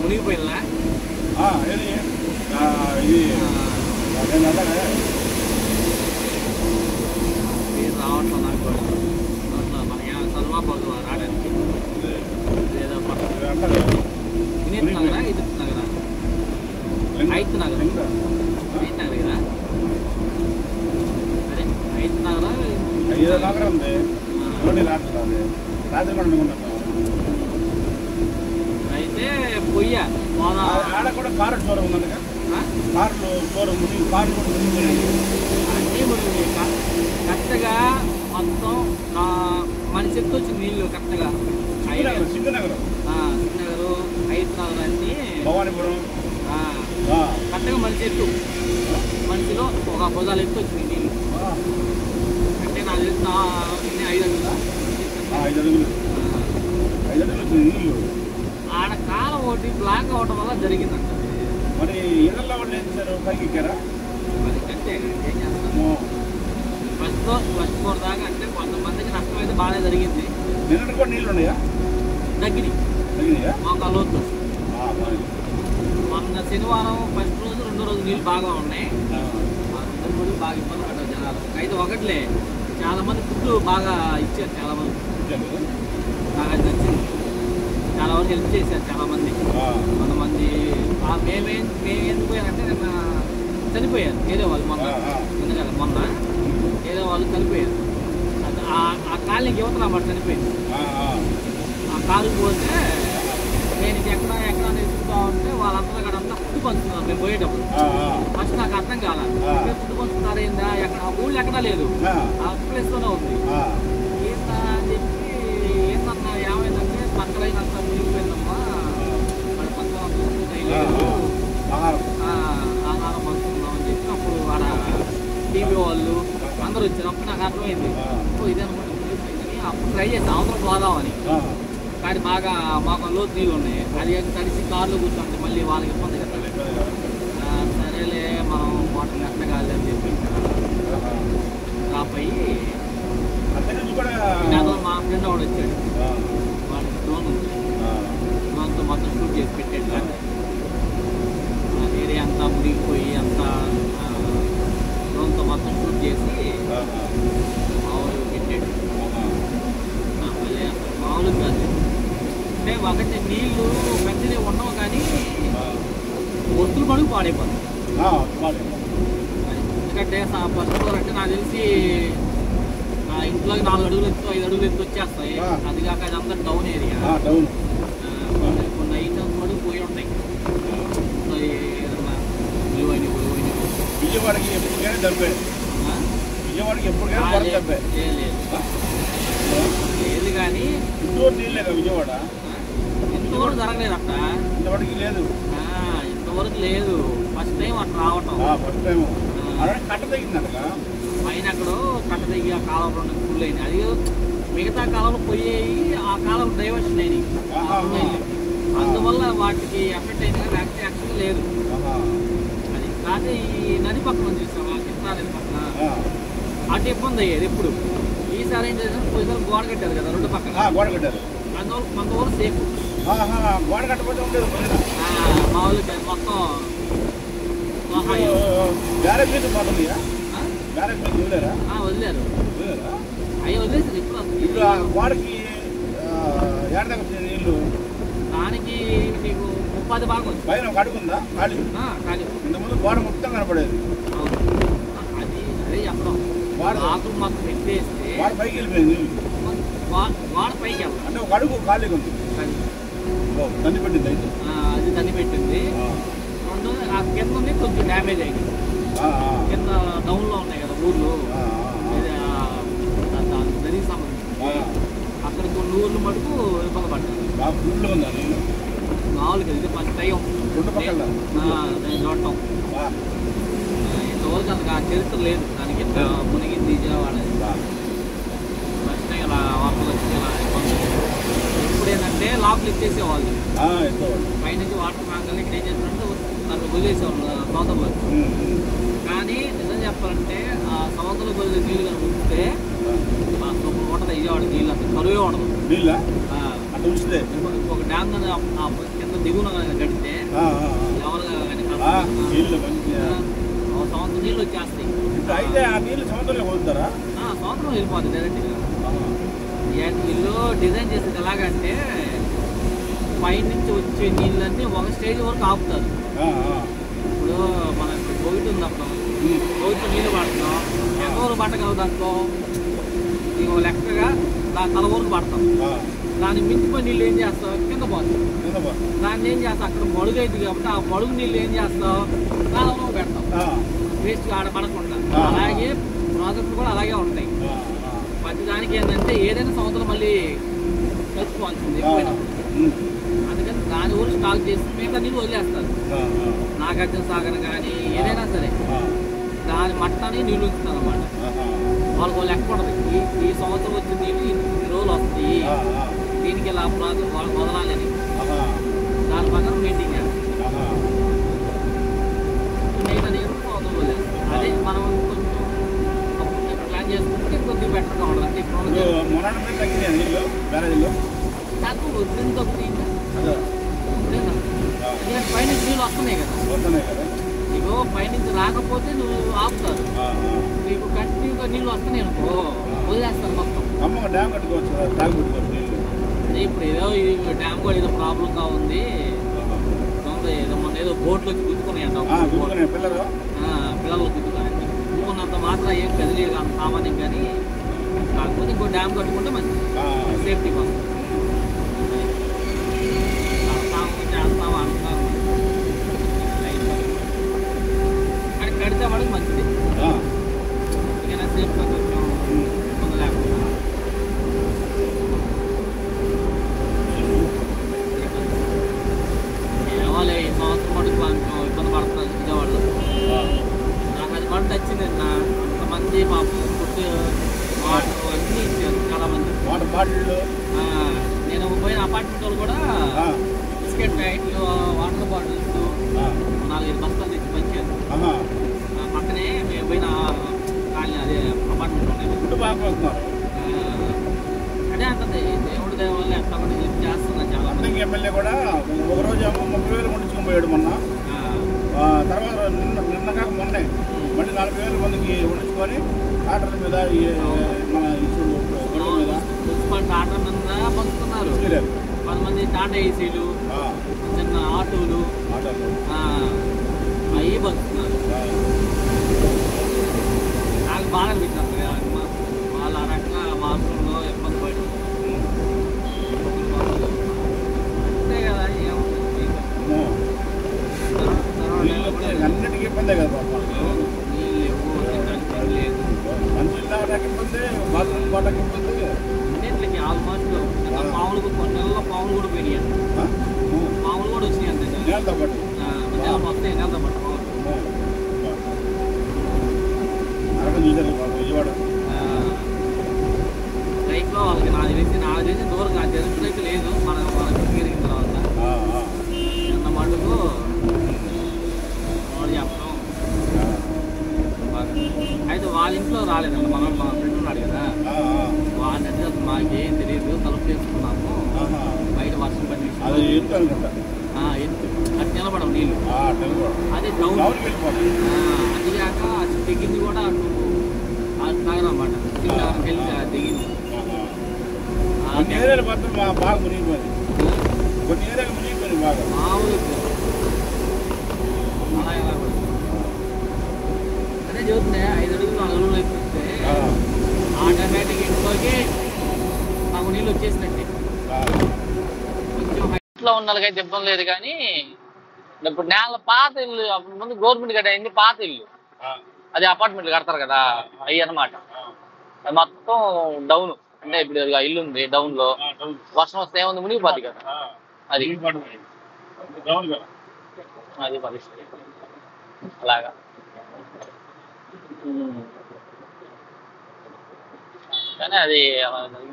మునిగిపోయినా ఆ, ఏది ఆ, ఇది నేను అలాగే మీరు రావట్లేదు నాకు కూడా అట్లా మనకి చదువా పదువా రావడానికి లేదా ఇది అంటారు ఇనిత్ నగరా ఇది నగరా లింగ- ఐత్ నగర్. లింగ. ఐదు నగర్ కదా అదే ఐదు నగరా ఐదో నగరం ఉంది రోడ్డు రాత్రి అది రాత్రి కూడా మేము ఉన్నాం అయితే పొయ్య పోదా ఆ- ఆడ కూడా కారు షోరూమ్ ఉంది కదా కార్లు షోరూమ్ ఉంది కార్లు కూడా మునిగిపోయినాయి. అన్నీ మునిగి కరెక్ట్గా మొత్తం ఆ, మన చెట్టు వచ్చింది నీళ్ళు కరెక్ట్గా ఐదు సింగనగర్ సింగనగర్ నగరు ఐదు నగర్ అన్నీ భవానీపురం ఆ, ఆ, కరెక్ట్గా మన చెట్టు మనిషిలో ఒక భుజాలు ఎత్తు వచ్చింది నీళ్ళు ఆ, అంటే నాకు తెలిసిన ఇన్ని ఐదు అడుగులా ఆ, ఐదు అడుగులు ఐదు అడుగులు వచ్చింది నీళ్ళు ఆడ కాలం ఒకటి బ్లాక్ అవడం వల్ల జరిగిందంట మరి ఇళ్ళల్లో వాళ్ళు ఏం చేశారు పైకి ఎక్కారా అది కంటే ఏం చేస్తాం అమ్మో, ఫస్ట్ ఫస్ట్ ఫ్లోర్ దాకా అంటే కొంతమందికి నష్టం అయితే బాగానే జరిగింది నిన్నటి కూడా నీళ్ళు ఉన్నాయా దగ్గర తగినాయా మాకు అలవద్దు ఆ, బాగుంది. మొన్న శనివారం ఫస్ట్ రోజు రెండో రోజు నీళ్ళు బాగా ఉన్నాయి ఆ, ఆ రెండు రోజులు బాగా ఇబ్బంది పడ్డారు జనాలు అయితే ఒకట్లే చాలా మంది ఫుడ్ బాగా ఇచ్చారు చాలా మంది ఇచ్చారు. బాగా నచ్చింది చాలా వరకు హెల్ప్ చేశారు చాలా మంది ఆ, కొంతమంది ఆ మేమేం మేము ఎందుకు పోయారంటే నిన్న చనిపోయారు వేరే వాళ్ళు మొన్న ఆ, ఆ. నిన్న కదా మొన్న వేరే వాళ్ళు చనిపోయారు అది ఆ- ఆ కాలనీకి యువతలు అన్నమాట చనిపోయింది ఆ, ఆ. ఆ కాలుకి పోతే నేను ఇది ఎక్కడ ఎక్కడ అని ఎత్తుకుతా ఉంటే వాళ్ళంతా అక్కడ అంతా ఫుడ్ పంచుతున్నారు మేము పోయేటప్పుడు ఆ, ఆ. ఫస్ట్ నాకు అర్థం కాల ఆ. ఫుడ్ పంచుతున్నారు ఏందా ఎక్కడ ఆ ఊళ్ళో ఎక్కడా లేదు ఆ, ఆ ప్లేస్లోనే ఉంది ఆ. ఏంటా అని చెప్పి ఏంటన్నా ఏమైందంటే పక్కలైనంత మునిగిపోయిందమ్మా మన పక్కన అంతా ఉన్నాయి ఆ, లేదు. ఆ. ఆహారం. ఆ, ఆహారం పంచుకుందాం అని చెప్పి అప్పుడు ఆడ టీవీ వాళ్ళు అందరూ వచ్చారు అప్పుడు నాకు అర్థమైంది ఆ. ఓ ఇదే అనమాట మునిగిపోయిందని అప్పుడు ట్రై చేసి అవసరం పోదామని ఆ, కానీ బాగా మాకు లోతు నీళ్ళు ఉన్నాయి అది తడిసి కార్లో కూర్చుంటే మళ్ళీ వాళ్ళకి ఇబ్బంది కదా ఆ, సరేలే మనం వాటర్ ఎట్లా కాదు అని చెప్పి ఆహా. డ్రాప్ అయ్యి అంతకు నుంచి కూడా నాతో మా ఫ్రెండ్ వాడు వచ్చాడు ఆ, వాడికి డ్రోన్ ఉంది ఆ. డ్రోన్తో మొత్తం షూట్ చేసి పెట్టాడు కానీ ఆ ఏరియా అంతా మునిగిపోయి అంతా ఆ, డ్రోన్తో మొత్తం షూట్ చేసి ఆహా. మామూలుగా పెట్టాడు ఆహా. ఆ, మళ్ళీ అసలు మామూలుగా కాదు అంటే ఒకటి నీళ్ళు పెద్దనే ఉండవు కానీ ఆ. వస్తువులు మడుగు పాడైపోతాయి ఆ, బాగా. అది. ఎందుకంటే సా- ఫస్ట్ ఫ్లోర్ అంటే నాకు తెలిసి ఆ ఇంట్లోకి నాలుగు అడుగులు ఎత్తు ఐదు అడుగులు ఎత్తు వచ్చేస్తాయి ఆ. అది కాక అదంతా డౌన్ ఏరియా ఆ, డౌన్ కొన్ని కొన్ని ఐటమ్స్ కూడా పోయి ఉంటాయి సో ఏదన్నా విలువైన విలువైన విజయవాడకి ఎప్పటికైనా దెబ్బే విజయవాడకి ఎప్పటికైనా వరద దెబ్బే లేదు లేదు కానీ ఇంటూరు నీళ్ళే కదా విజయవాడ ఆ, ఇంతవరకు జరగలేదట ఇంతవరకు లేదు ఆ, ఇంతవరకు లేదు ఫస్ట్ టైం అట్లా రావటం ఫస్ట్ టైం అదే కట్ట తగ్గిందట పైన ఎక్కడో కట్ట దిగి ఆ కాలంలో ఫుల్ అయింది అది మిగతా కాలంలో పోయేవి ఆ కాలం డైవర్షన్ అయినాయి ఆహా. అందువల్ల వాటికి ఎఫెక్ట్ అయింది కానీ యాక్చువల్ యాక్చువల్ లేదు అది కాదే ఈ నది పక్కన చూసావా కృష్ణా నది పక్కన అటు ఇబ్బంది అయ్యేది ఎప్పుడు ఈసారి ఏం చేశారు పోయిసారి గోడ కట్టారు కదా రెండు పక్కన గోడ కట్టారు అందువల్ల కొంతవరకు సేఫ్ ఆహా, గోడ కట్టకపోతే ఉండేది పైన. మామూలుగా మొత్తం ఆహా, బ్యారేజ్ మీద పోతుందియా ఆ? బ్యారేజ్ మీద చూడలేరా ఆ, వదిలేరు చూడలేరా? అవి వదిలేసారు ఇప్పుడు అసలు. ఇప్పుడు ఆ గోడకి ఏడదాకా వచ్చిన నీళ్ళు దానికి నీకు ముప్పది బాగా వచ్చింది పైన ఒక అడుగుందా ఖాళీ ఆ, కానీ ఇంతకుముందు గోడ మొత్తం కనపడేది అవును. అది అదే చెప్పడం వాడు ఆకులు మొత్తం ఎత్తేస్తే గోడ పైకి వెళ్ళిపోయింది నీళ్ళు వా- వాడ పైకి వెళ్తాం అంటే ఒక అడుగు ఖాళీగా ఉంది అది ఓ, తంది పెట్టింది అయితే ఆ, అది తల్లి పెట్టింది ఆ, రెండు ఆ కింద ఉంది కొంచెం డ్యామేజ్ అయింది ఆ, ఆ, కింద డౌన్లో ఉన్నాయి కదా ఊర్లు ఆ, ఆ, ఇది, ఆ, దా- దా- నదికి సంబంధించి ఆ, అక్కడ కొన్ని ఊర్లు మటుకు ఇబ్బంది పడ్డారు బాగా ఫుల్గా ఉందా నీళ్ళు మామూలుగా ఇది ఫస్ట్ టైం రెండు పక్కల ఆ, నేను చూడటం బా, ఆ, ఇంతవరకు అంతగా చరిత్ర లేదు దానికి ఇంత మునిగింది విజయవాడ బా. ఫస్ట్ టైం ఇలా వార్తలు వచ్చి ఇలా ఇబ్బంది ఇప్పుడు ఏంటంటే లోపల ఎత్తేసేవాళ్ళు ఆ, ఎత్తుకోవాలి. పైనుంచి వాటర్ రాగానే ఇక్కడ ఏం చేస్తారంటే దాన్ని వదిలేసేవాళ్ళు సముద్రంలో ఉమ్, ఉమ్. కానీ నిజం చెప్పాలంటే ఆ సముద్రంలో వదిలే నీళ్ళు కనుక ఉంటే ఆ, ఆ సూపర్ ఉంటుంది విజయవాడ నీళ్ళు అసలు కరువే ఉండదు నీళ్ళ ఆ, అంత ఉంచితే ఇంకొక- ఇంకొక డ్యామ్ కానీ ఆ- ఆ కింద దిగున కానీ కడితే ఆ, ఆ, లెవెల్గా కానీ ఆ. ఆ, నీళ్ళు మంచిగా ఒక సంవత్సరం నీళ్ళు వచ్చేస్తాయి ఇప్పుడు అయితే ఆ నీళ్ళు సముద్రంలో వదులుతారా ఆ, సంవత్సరం వెళ్ళిపోతుంది డైరెక్ట్గా వీళ్ళు డిజైన్ చేసేది ఎలాగంటే పైనుంచి వచ్చే నీళ్ళన్నీ ఒక స్టేజ్ వరకు ఆపుతారు ఆ, ఆ. ఇప్పుడు మనకి బోగిట్ ఉంది అప్పుడు ఉమ్. బోగిట్ నీళ్ళు పడుతున్నాం ఎంతవరకు పట్టగలదు అనుకో ఇక ఒక లెక్కగా దాని తల వరకు పడతాం ఆ, దాన్ని మించిపోయి నీళ్ళు ఏం చేస్తావు కింద పోతాం కింద పో. దాన్ని ఏం చేస్తావు అక్కడ మడుగు అయింది కాబట్టి ఆ మడుగు నీళ్ళు ఏం చేస్తావు కాలంలో పెడతాం ఆ, వేస్ట్ ఆడ పడకుండా ఆ. అలాగే ప్రాజెక్టులు కూడా అలాగే ఉంటాయి ఆ, ఆ. ప్రతి దానికి ఏంటంటే ఏదైనా సంవత్సరం మళ్ళీ తెచ్చుకోవాల్సింది ఆ, ఎక్కువైనప్పుడు ఉమ్. అందుకని దాని ఊరు స్టాక్ చేసి మిగతా నీళ్ళు వదిలేస్తారు ఆ, ఆ, నాగార్జున సాగర్ కానీ ఏదైనా సరే ఆ. దాని మట్టాన్ని నీళ్ళు ఉంచుతారు అనమాట ఆహా. వాళ్ళకు ఒక లెక్క ఉండదు ఈ ఈ సంవత్సరం వచ్చిన నీళ్ళు ఇన్ని రోజులు వస్తాయి ఆ, ఆ. దీనికి ఇలా ప్రాజెక్ట్ వాళ్ళు వదలాలని ఆహా. దాని ప్రకారం మెయింటైన్ చేస్తారు ఆహా. మిగతా నీళ్ళు సంవత్సరం వదిలేస్తారు అదే మనం కొంచెం అప్పుడు ప్లాన్ చేసుకుంటే కొద్దిగా బెటర్గా ఉండదు అంటే ఇప్పుడు ఇప్పుడు ఉన్నది మొన్నటి మీద తగ్గినాయి నీళ్ళు బ్యారేజ్లో నాకు వద్దని తగ్గుతుంది ఇంకా అదే లేదా? ఆ, ఎందుకంటే పైనుంచి నీళ్ళు వస్తున్నాయి కదా వస్తున్నాయి కదా నీకు పైనుంచి రాకపోతే నువ్వు ఆపుతారు ఆ, ఆ. నీకు కంటిన్యూగా నీళ్ళు వస్తున్నాయి అనుకో వదిలేస్తారు మొత్తం అమ్మ డ్యామ్ కట్టుకోవచ్చు కదా తాగు పెట్టుకోవచ్చు నీళ్ళు అదే ఇప్పుడు ఏదో ఇది డ్యామ్ కూడా ఏదో ప్రాబ్లంగా ఉంది ఆహా. దొంగ ఏదో మొన్న ఏదో బోట్లు వచ్చి గుద్దుకున్నాయి అంట ఆ, చూసుకునే పిల్లలు పిల్లలు గుద్దుకున్నాయి గుద్దుకున్నంత మాత్రం ఏం కదిలేదు అంత సామాన్యం కానీ కాకపోతే ఇంకో డ్యామ్ కట్టుకుంటే మంచిది ఆ, సేఫ్టీ కోసం కడతాము చేస్తాము అంటున్నారు కానీ కడితే వాడికి మంచిది ఆ. ఎందుకైనా సేఫ్గా కొంచెం ఇబ్బంది లేకుండా ఏమోలే ఈ సంవత్సరం మటుకు కొంచెం ఇబ్బంది పడుతున్నారు విజయవాడలో ఆ. నాకు అది పంట వచ్చింది నిన్న అంతమంది పాపం ఫుడ్ వాటర్ అన్నీ ఇచ్చారు చాలా మంది వాటర్ బాటిళ్ళు ఆ, నేను పోయిన అపార్ట్మెంట్ వాళ్ళు కూడా ఆ, బిస్కెట్ ప్యాకెట్లు వాటర్ బాటిల్స్ ఆ. నాలుగైదు బస్తాలు తెచ్చి పంచారు ఆహా. ఆ, పక్కనే మేము పోయిన కాలనీ అదే అపార్ట్మెంట్ ఉన్నాయి ఫుడ్ బాగా పోతున్నారు ఆ, అదే అంటుంది దేవుడి దయ వల్ల ఎట్లా కూడా హెల్ప్ చేస్తున్నా చాలా మంది అద్దెకి ఎమ్మెల్యే కూడా ఒక రోజు ఏమో ముప్పై వేలు వండించుకొని పోయాడు మొన్న ఆ, ఆ, తర్వాత నిన్న నిన్న కాక మొన్నే మళ్ళీ నలభై వేల మందికి వండించుకొని ఆటల మీద ఈ మన ఇసుడు గొడవ మీద మున్సిపల్ టాటా మీద పంచుతున్నారు తీసుకెళ్ళారు. కొంతమంది టాటా ఏసీలు ఆ, చిన్న ఆటోలు ఆటోలు అవి పంచుతున్నారు ఆ, నాకు బాగా అనిపించారు వాళ్ళ ఆ రకంగా మార్పుల్లో ఇబ్బంది పడి అంతే కదా ఏముంది అమ్మో. నీళ్ళు వస్తే అన్నిటికీ ఇబ్బందే కదా పాపం నీళ్ళు ఎక్కువ తినడానికి లేదు మంచి తాగడానికి ఇబ్బంది బాత్రూమ్ పోవడానికి ఇబ్బంది అన్నింటికి ఆల్మోస్ట్ పాములు కొన్ని నెలల్లో పాములు కూడా పోయినాయి అంట. ఆ? అమ్మో. పాములు కూడా వచ్చినాయి అంతే నేలతో పాటు మధ్యాహ్నం వస్తాయి నెలతో పట్టుకో అమ్మో. నరకం చూశారు పాపం విజయవాడ బైక్లో వాళ్ళకి నాకు తెలిసి నాకు తెలిసి దూరం కాదు జరుగుతున్నట్టు లేదు మన మనకి తిరిగిన తర్వాత ఆ, ఆ, చిన్న మటుకు వాళ్ళు చెప్పడం ఆ, బాగా. అయితే వాళ్ళ ఇంట్లో రాలేదండి మన మా ఫ్రెండ్ ఉన్నాడు కదా ఆ, ఆ. వాళ్ళంటే అసలు మాకేం తెలియదు తలుపు చేసుకున్నాము ఆహా. బయట వర్షం పడి అది ఎత్తు అనుకుంటా అటు నిలబడవు నీళ్ళు ఆ, టెంపో. అదే డౌన్ టౌన్కి వెళ్ళిపోతుంది అది కాక అటు దిగింది కూడా అటు అటు తాగనమాట వెళ్ళి దిగింది ఆహా. ఆ కొన్ని ఏరియాలు మాత్రం మా బాగా మునిగిపోయింది కొన్ని ఏరియాలు మునిగిపోయింది బాగా మామూలు అలా ఎలా కూడా అదే చదువుతున్నాయి ఐదు అడుగులు నాలుగు అడుగులు అయిపోతే ఆ, ఆటోమేటిక్ ఇంట్లోకి నాకు నీళ్ళు వచ్చేసినట్టే ఆ, కొంచెం హైట్లో ఉన్న వాళ్ళకైతే ఇబ్బంది లేదు కానీ ఇప్పుడు నేల పాత ఇల్లు అప్పుడు ముందు గవర్నమెంట్ కట్టింది పాత ఇల్లు ఆ, అది అపార్ట్మెంట్లు కడతారు కదా అవి అన్నమాట ఆ, అది మొత్తం డౌన్ అంటే ఇప్పుడు ఇదిగో ఇల్లు ఉంది డౌన్ లో ఆ, టౌన్. వర్షం వస్తే ఏముంది మునిగిపోద్ది కదా ఆ, అది మునిగిపోతుంది. టౌన్ కదా. అది పరిస్థితి అలాగా ఉమ్. కానీ అది అలా జరిగింది